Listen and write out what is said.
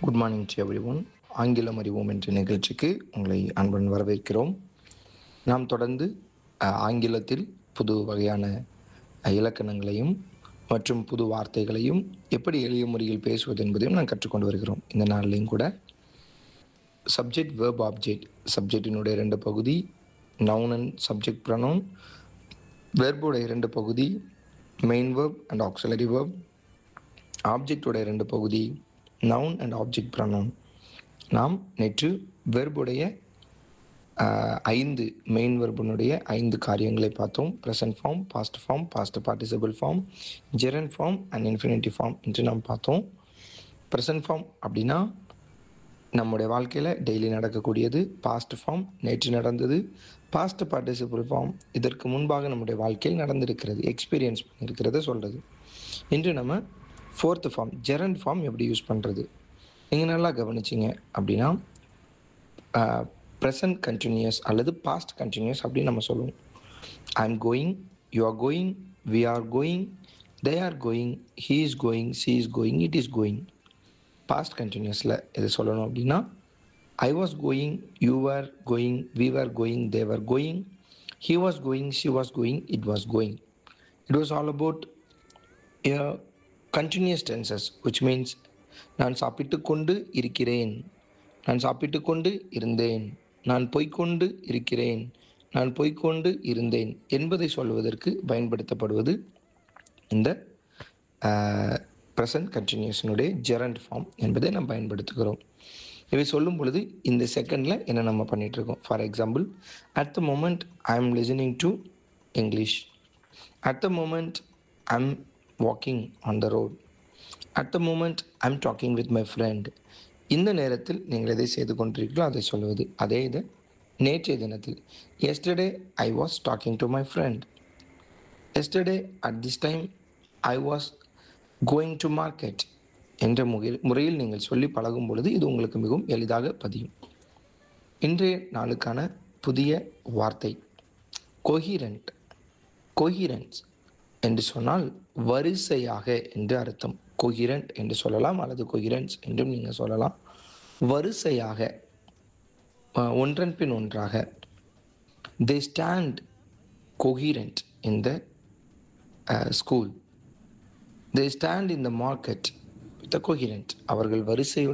good morning to everyone ஆங்கிலம் அறிவோம் என்ற நிகழ்ச்சிக்கு உங்களை அன்புடன் வரவேற்கிறோம் நாம் தொடர்ந்து அஹ், ஆங்கிலத்தில் புது வகையான அஹ், இலக்கணங்களையும் மற்றும் புது வார்த்தைகளையும் எப்படி எளிய முறையில் பேசுவது என்பதையும் நாம் கற்றுக்கொண்டு வருகிறோம் இந்த நாளிலையும் கூட சப்ஜெக்ட் வேர்ப் ஆப்ஜெக்ட் சப்ஜெக்டினுடைய ரெண்டு பகுதி நவுன் அண்ட் சப்ஜெக்ட் ப்ரனவுன் வெர்போட இரண்டு பகுதி main verb and auxiliary verb ஆப்ஜெக்டோட இரண்டு பகுதி நவுன் அண்ட் ஆப்ஜெக்ட் ப்ரனவுன் நாம் நேற்று வெர்புடைய ஐந்து மெயின் வெர்புனுடைய ஐந்து காரியங்களை பார்த்தோம் present form past form past participle form gerund form and infinitive form என்று நாம் பார்த்தோம் ப்ரெசன்ட் ஃபார்ம் அப்படின்னா நம்முடைய வாழ்க்கையில் டெய்லி நடக்கக்கூடியது பாஸ்ட் ஃபார்ம் நேற்று நடந்தது பாஸ்ட் பார்ட்டிசிபிள் ஃபார்ம் இதற்கு முன்பாக நம்முடைய வாழ்க்கையில் நடந்திருக்கிறது எக்ஸ்பீரியன்ஸ் பண்ணியிருக்கிறத சொல்கிறது இன்று நம்ம ஃபோர்த்து ஃபார்ம் ஜெரண்ட் ஃபார்ம் எப்படி யூஸ் பண்ணுறது நீங்கள் நல்லா கவனிச்சிங்க அப்படின்னா ப்ரெசன்ட் கண்டினியூஸ் அல்லது பாஸ்ட் கண்டினியூஸ் அப்படின்னு நம்ம சொல்லுவோம் I am going you are going we are going they are going he is going she is going it is going past கண்டினியூஸில் இது சொல்லணும் அப்படின்னா I was going you are going we are going they were going he was going she was going it was going it was all about continuous tenses which means நான் சாப்பிட்டு கொண்டு இருக்கிறேன் நான் சாப்பிட்டு கொண்டு இருந்தேன் நான் போய்க்கொண்டு இருக்கிறேன் நான் போய்க்கொண்டு இருந்தேன் என்பதை சொல்வதற்கு பயன்படுத்தப்படுவது இந்த ப்ரெசன்ட் கண்டினியூஷனுடைய ஜெரண்ட் ஃபார்ம் என்பதை நாம் பயன்படுத்துகிறோம் இவை சொல்லும் பொழுது இந்த செகண்டில் என்ன நம்ம பண்ணிட்டு இருக்கோம் for example at the moment I am listening to English at the moment I am walking on the road at the moment I am talking with my friend இந்த நேரத்தில் நீங்கள் எதை செய்து கொண்டிருக்கீங்களோ அதை சொல்லுவது அதே இது நேற்றைய தினத்தில் yesterday I was talking to my friend yesterday at this time I was going to market என்ற முறையில் முறையில் நீங்கள் சொல்லி பழகும் பொழுது இது உங்களுக்கு மிகவும் எளிதாக பதியும் இன்றைய நாளுக்கான புதிய வார்த்தை கொஹிரண்ட் கொஹிரன்ஸ் என்று சொன்னால் வரிசையாக என்று அர்த்தம் கொஹிரண்ட் என்று சொல்லலாம் அல்லது கொஹிரன்ஸ் என்றும் நீங்கள் சொல்லலாம் வரிசையாக அஹ், ஒன்றன் பின் ஒன்றாக they stand coherent in the school they stand in the market with coherent அவர்கள் வரிசையுடன்